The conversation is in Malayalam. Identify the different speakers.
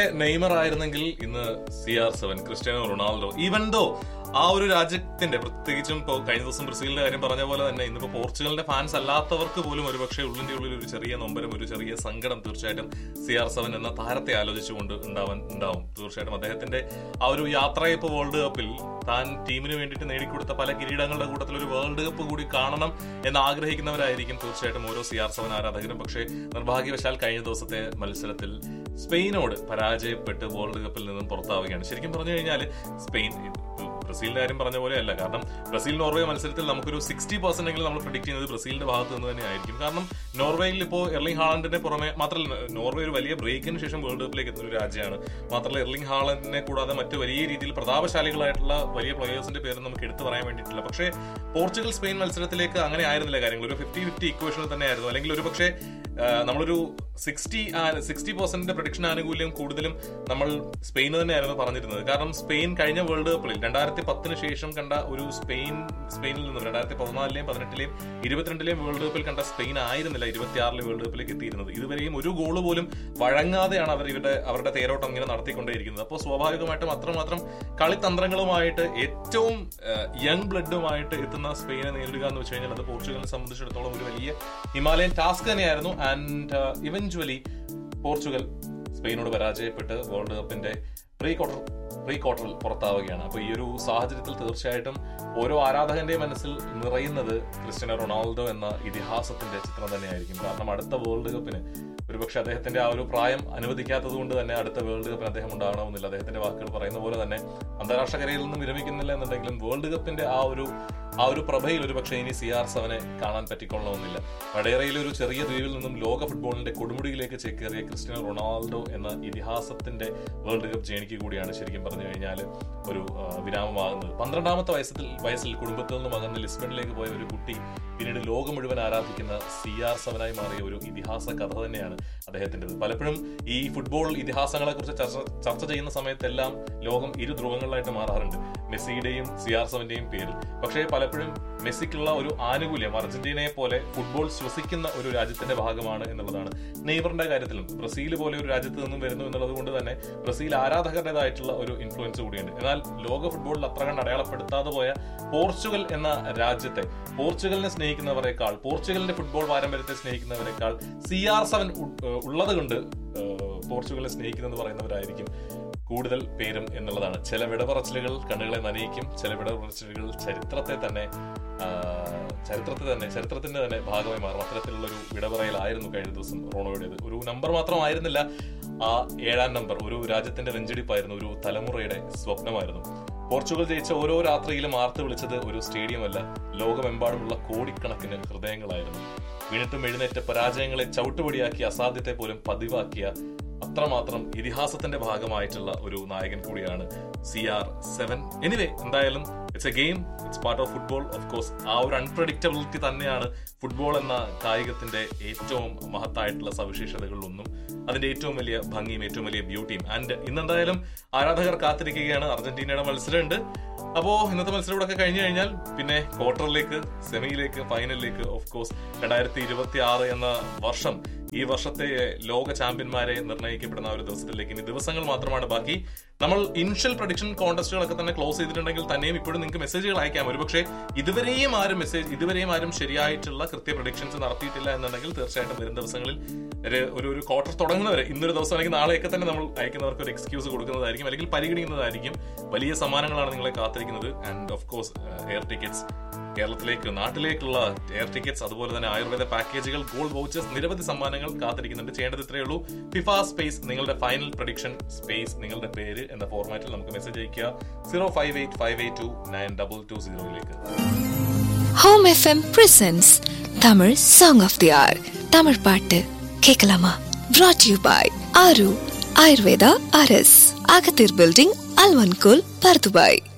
Speaker 1: നെയ്മർ ആയിരുന്നെങ്കിൽ ഇന്ന് C R seven Cristiano Ronaldo even though ആ ഒരു രാജ്യത്തിന്റെ പ്രത്യേകിച്ചും ഇപ്പോൾ കഴിഞ്ഞ ദിവസം ബ്രസീലിന്റെ കാര്യം പറഞ്ഞ പോലെ തന്നെ ഇന്നിപ്പോ പോർച്ചുഗലിന്റെ ഫാൻസ് അല്ലാത്തവർക്ക് പോലും ഒരുപക്ഷെ ഉള്ളിന്റെ ഉള്ളിൽ ഒരു ചെറിയ നൊമ്പരം ഒരു ചെറിയ സങ്കടം തീർച്ചയായിട്ടും സി ആർ സെവൻ എന്ന താരത്തെ ആലോചിച്ചുകൊണ്ട് ഉണ്ടാവാൻ ഉണ്ടാവും തീർച്ചയായിട്ടും അദ്ദേഹത്തിന്റെ ആ ഒരു യാത്രയപ്പ് വേൾഡ് കപ്പിൽ താൻ ടീമിന് വേണ്ടിയിട്ട് നേടിക്കൊടുത്ത പല കിരീടങ്ങളുടെ കൂട്ടത്തിൽ ഒരു വേൾഡ് കപ്പ് കൂടി കാണണം എന്ന് ആഗ്രഹിക്കുന്നവരായിരിക്കും തീർച്ചയായിട്ടും ഓരോ സി ആർ സെവൻ ആരാധകരും പക്ഷേ നിർഭാഗ്യവശാൽ കഴിഞ്ഞ ദിവസത്തെ മത്സരത്തിൽ സ്പെയിനോട് പരാജയപ്പെട്ട് വേൾഡ് കപ്പിൽ നിന്നും പുറത്താവുകയാണ് ശരിക്കും പറഞ്ഞു കഴിഞ്ഞാൽ സ്പെയിൻ ബ്രസീലിന്റെ കാര്യം പറഞ്ഞ പോലെയല്ല കാരണം ബ്രസീൽ നോർവേ മത്സരത്തിൽ നമുക്കൊരു സിക്സ്റ്റി പെർസെന്റ് എങ്കിലും നമ്മൾ പ്രഡിക്ട് ചെയ്യുന്നത് ബ്രസീലിന്റെ ഭാഗത്ത് നിന്ന് തന്നെ ആയിരിക്കും കാരണം നോർവേയിൽ ഇപ്പോൾ എർലിംഗ് ഹാളണ്ടിന്റെ പുറമെ മാത്രമല്ല നോർവേ ഒരു വലിയ ബ്രേക്കിന് ശേഷം വേൾഡ് കപ്പിലേക്ക് എത്തുന്ന ഒരു രാജ്യമാണ് മാത്രമല്ല എർലിംഗ് ഹാളണ്ടിനെ കൂടാതെ മറ്റ് വലിയ രീതിയിൽ പ്രതാപശാലികളായിട്ടുള്ള വലിയ പ്ലേയേഴ്സിന്റെ പേര് നമുക്ക് എടുത്തു പറയാൻ വേണ്ടിയിട്ടില്ല പക്ഷേ പോർച്ചുഗൽ സ്പെയിൻ മത്സരത്തിലേക്ക് അങ്ങനെ ആയിരുന്നില്ല കാര്യങ്ങൾ ഒരു ഫിഫ്റ്റി ഫിഫ്റ്റി ഇക്വേഷനിൽ തന്നെ ആയിരുന്നു അല്ലെങ്കിൽ ഒരു പക്ഷേ നമ്മളൊരു സിക്സ്റ്റി സിക്സ്റ്റി പെർസെന്റ് പ്രഡിക്ഷൻ ആനുകൂല്യം കൂടുതലും നമ്മൾ സ്പെയിന് തന്നെയായിരുന്നു പറഞ്ഞിരുന്നത് കാരണം സ്പെയിൻ കഴിഞ്ഞ വേൾഡ് കപ്പിൽ രണ്ടായിരത്തി പത്തിന് ശേഷം കണ്ട ഒരു സ്പെയിൻ സ്പെയിനിൽ നിന്നും രണ്ടായിരത്തി പതിനാലിലെയും പതിനെട്ടിലെയും ഇരുപത്തിരണ്ടിലെയും വേൾഡ് കപ്പിൽ കണ്ട സ്പെയിൻ ആയിരുന്നില്ല ഇരുപത്തിയാറിലെ വേൾഡ് കപ്പിലേക്ക് എത്തിയിരുന്നത് ഇതുവരെയും ഒരു ഗോള് പോലും വഴങ്ങാതെയാണ് അവർ ഇവരുടെ അവരുടെ തേരോട്ടം ഇങ്ങനെ നടത്തിക്കൊണ്ടേയിരിക്കുന്നത് അപ്പോൾ സ്വാഭാവികമായിട്ടും അത്രമാത്രം കളിതന്ത്രങ്ങളുമായിട്ട് ഏറ്റവും യങ് ബ്ലഡുമായിട്ട് എത്തുന്ന സ്പെയിനെ നേരിടുക എന്ന് വെച്ച് കഴിഞ്ഞാൽ അത് പോർച്ചുഗലിനെ സംബന്ധിച്ചിടത്തോളം ഒരു വലിയ ഹിമാലയൻ ടാസ്ക് തന്നെയായിരുന്നു ആൻഡ് ഇവഞ്ച്വലി പോർച്ചുഗൽ സ്പെയിനോട് പരാജയപ്പെട്ട് വേൾഡ് കപ്പിന്റെ പ്രീ ക്വാർട്ടർ പ്രീ ക്വാർട്ടറിൽ പുറത്താവുകയാണ് അപ്പോൾ ഈ ഒരു സാഹചര്യത്തിൽ തീർച്ചയായിട്ടും ഓരോ ആരാധകന്റെ മനസ്സിൽ നിറയുന്നത് ക്രിസ്ത്യനോ റൊണാൾഡോ എന്ന ഇതിഹാസത്തിന്റെ ചിത്രം തന്നെയായിരിക്കും കാരണം അടുത്ത വേൾഡ് കപ്പിന് ഒരുപക്ഷെ അദ്ദേഹത്തിന്റെ ആ ഒരു പ്രായം അനുവദിക്കാത്തത് കൊണ്ട് തന്നെ അടുത്ത വേൾഡ് കപ്പിന് അദ്ദേഹം ഉണ്ടാവണമെന്നില്ല അദ്ദേഹത്തിന്റെ വാക്കുകൾ പറയുന്ന പോലെ തന്നെ അന്താരാഷ്ട്ര കരയിൽ നിന്നും വിരമിക്കുന്നില്ല എന്നുണ്ടെങ്കിലും വേൾഡ് കപ്പിന്റെ ആ ഒരു ആ ഒരു പ്രഭയിൽ ഒരു പക്ഷേ ഇനി സി ആർ സെവനെ കാണാൻ പറ്റിക്കൊള്ളണമെന്നില്ല വടേറയിലെ ഒരു ചെറിയ ദ്വീപിൽ നിന്നും ലോക ഫുട്ബോളിന്റെ കൊടുമുടിയിലേക്ക് ചേക്കേറിയ ക്രിസ്ത്യനോ റൊണാൾഡോ എന്ന ഇതിഹാസത്തിന്റെ വേൾഡ് കപ്പ് ജേണിക്ക് കൂടിയാണ് ശരിക്കും പറഞ്ഞു കഴിഞ്ഞാൽ ഒരു വിരാമമാകുന്നത് പന്ത്രണ്ടാമത്തെ വയസ്സിൽ വയസ്സിൽ കുടുംബത്തിൽ നിന്നും അകന്ന് ലിസ്ബണിലേക്ക് പോയ ഒരു കുട്ടി പിന്നീട് ലോകം മുഴുവൻ ആരാധിക്കുന്ന സി ആർ സെവനായി മാറിയ ഒരു ഇതിഹാസ കഥ തന്നെയാണ് അദ്ദേഹത്തിൻ്റെത് പലപ്പോഴും ഈ ഫുട്ബോൾ ഇതിഹാസങ്ങളെ കുറിച്ച് ചർച്ച ചർച്ച ചെയ്യുന്ന സമയത്തെല്ലാം ലോകം ഇരു ധ്രുവങ്ങളിലായിട്ട് മാറാറുണ്ട് മെസ്സിയുടെയും സി ആർ സെവന്റെയും പേരിൽ പക്ഷേ പലപ്പോഴും മെസ്സിക്കുള്ള ഒരു ആനുകൂല്യം അർജന്റീനയെ പോലെ ഫുട്ബോൾ ശ്വസിക്കുന്ന ഒരു രാജ്യത്തിന്റെ ഭാഗമാണ് എന്നുള്ളതാണ് നെയ്ബറിന്റെ കാര്യത്തിലും ബ്രസീൽ പോലെ ഒരു രാജ്യത്ത് നിന്നും വരുന്നു എന്നുള്ളത് കൊണ്ട് തന്നെ ബ്രസീൽ ആരാധകരുടേതായിട്ടുള്ള ഒരു ഇൻഫ്ലുവൻസ് കൂടിയുണ്ട് എന്നാൽ ലോക ഫുട്ബോളിൽ അത്ര കണ്ട് അടയാളപ്പെടുത്താതെ പോയ പോർച്ചുഗൽ എന്ന രാജ്യത്തെ പോർച്ചുഗലിനെ സ്നേഹിക്കുന്നവരെക്കാൾ പോർച്ചുഗലിന്റെ ഫുട്ബോൾ പാരമ്പര്യത്തെ സ്നേഹിക്കുന്നവരെക്കാൾ സി ആർ സെവൻ ഉള്ളത് കൊണ്ട് പോർച്ചുഗലിനെ സ്നേഹിക്കുന്നെന്ന് പറയുന്നവരായിരിക്കും കൂടുതൽ പേരും എന്നുള്ളതാണ് ചില വിടപറച്ചിലുകൾ കണ്ണുകളെ നനയിക്കും ചില വിടപറച്ചിലുകൾ ചരിത്രത്തെ തന്നെ ചരിത്രത്തെ തന്നെ ചരിത്രത്തിന്റെ തന്നെ ഭാഗമായി മാറും അത്തരത്തിലുള്ള ഒരു വിടപറയലായിരുന്നു കഴിഞ്ഞ ദിവസം റോണോയുടേത് ഒരു നമ്പർ മാത്രമായിരുന്നില്ല ആ ഏഴാം നമ്പർ ഒരു രാജ്യത്തിന്റെ നെഞ്ചിടിപ്പായിരുന്നു ഒരു തലമുറയുടെ സ്വപ്നമായിരുന്നു പോർച്ചുഗൽ ജയിച്ച ഓരോ രാത്രിയിലും ആർത്ത് വിളിച്ചത് ഒരു സ്റ്റേഡിയം അല്ല ലോകമെമ്പാടുമുള്ള കോടിക്കണക്കിന് ഹൃദയങ്ങളായിരുന്നു വീണിട്ടും എഴുന്നേറ്റ പരാജയങ്ങളെ ചവിട്ടുപടിയാക്കി അസാധ്യത്തെ പോലും പതിവാക്കിയ അത്രമാത്രം ഇതിഹാസത്തിന്റെ ഭാഗമായിട്ടുള്ള ഒരു നായകൻ കൂടിയാണ് സി ആർ സെവൻ എനിവേ എന്തായാലും it's a game it's part of football of course ആ ഒരു അൺപ്രഡിക്റ്റബിലിറ്റി തന്നെയാണ് ഫുട്ബോൾ എന്ന കായികത്തിന്റെ ഏറ്റവും മഹത്തായിട്ടുള്ള സവിശേഷതകളിലൊന്നും അതിന്റെ ഏറ്റവും വലിയ ഭംഗിയും ഏറ്റവും വലിയ ബ്യൂട്ടിയും ആൻഡ് ഇന്നെന്തായാലും ആരാധകർ കാത്തിരിക്കുകയാണ് അർജന്റീനയുടെ മത്സരമുണ്ട് അപ്പോ ഇന്നത്തെ മത്സരം ഇവിടെ കഴിഞ്ഞു കഴിഞ്ഞാൽ പിന്നെ ക്വാർട്ടറിലേക്ക് സെമിയിലേക്ക് ഫൈനലിലേക്ക് ഓഫ് കോഴ്സ് രണ്ടായിരത്തി ഇരുപത്തി ആറ് എന്ന വർഷം ഈ വർഷത്തെ ലോക ചാമ്പ്യന്മാരെ നിർണ്ണയിക്കപ്പെടുന്ന ഒരു ദിവസത്തിലേക്ക് ഇനി ദിവസങ്ങൾ മാത്രമാണ് ബാക്കി നമ്മൾ ഇനിഷ്യൽ പ്രഡിക്ഷൻ കോൺടെസ്റ്റുകളൊക്കെ തന്നെ ക്ലോസ് ചെയ്തിട്ടുണ്ടെങ്കിൽ തന്നെയും ഇപ്പോഴും നിങ്ങൾക്ക് മെസ്സേജുകൾ അയക്കാം ഒരുപക്ഷെ ഇതുവരെയും ആരും മെസ്സേജ് ഇതുവരെയും ആരും ശരിയായിട്ടുള്ള കൃത്യ പ്രഡിക്ഷൻസ് നടത്തിയിട്ടില്ല എന്നുണ്ടെങ്കിൽ തീർച്ചയായിട്ടും വരും ദിവസങ്ങളിൽ ഒരു ഒരു ക്വാർട്ടർ തുടങ്ങുന്നവരെ ഇന്നൊരു ദിവസം അല്ലെങ്കിൽ നാളെയൊക്കെ തന്നെ നമ്മൾ അയക്കുന്നവർക്ക് ഒരു എക്സ്ക്യൂസ് കൊടുക്കുന്നതായിരിക്കും അല്ലെങ്കിൽ പരിഗണിക്കുന്നതായിരിക്കും വലിയ സമ്മാനങ്ങളാണ് നിങ്ങളെ കാത്തിരിക്കുന്നത് and of course air tickets കേരളത്തിലേക്ക് നാട്ടിലേക്കുള്ള എയർ ടിക്കറ്റ്സ് അതുപോലെ തന്നെ ആയുർവേദ പാക്കേജുകൾ ഗോൾഡ് വൗച്ചേഴ്സ് നിരവധി സമ്മാനങ്ങൾ കാത്തിരിക്കുന്നുണ്ട് ചെയ്യേണ്ടത് ഇത്രയേ ഉള്ളൂ ഫിഫ സ്പേസ് നിങ്ങളുടെ ഫൈനൽ പ്രഡിക്ഷൻ സ്പേസ് നിങ്ങളുടെ പേര് എന്ന ഫോർമാറ്റിൽ നമുക്ക് മെസ്സേജ് അയക്കുക zero five eight five eight two nine double two സീറോയിലേക്ക്
Speaker 2: home FM presents Tamil song of the hour Tamil பாட்டு கேட்கலாமா brought யூ பாய் ஆரு ஆயுர்வேதா அரஸ் அகத்தீர் பில்டிங் அல்வன்கோல் பர்துபாய்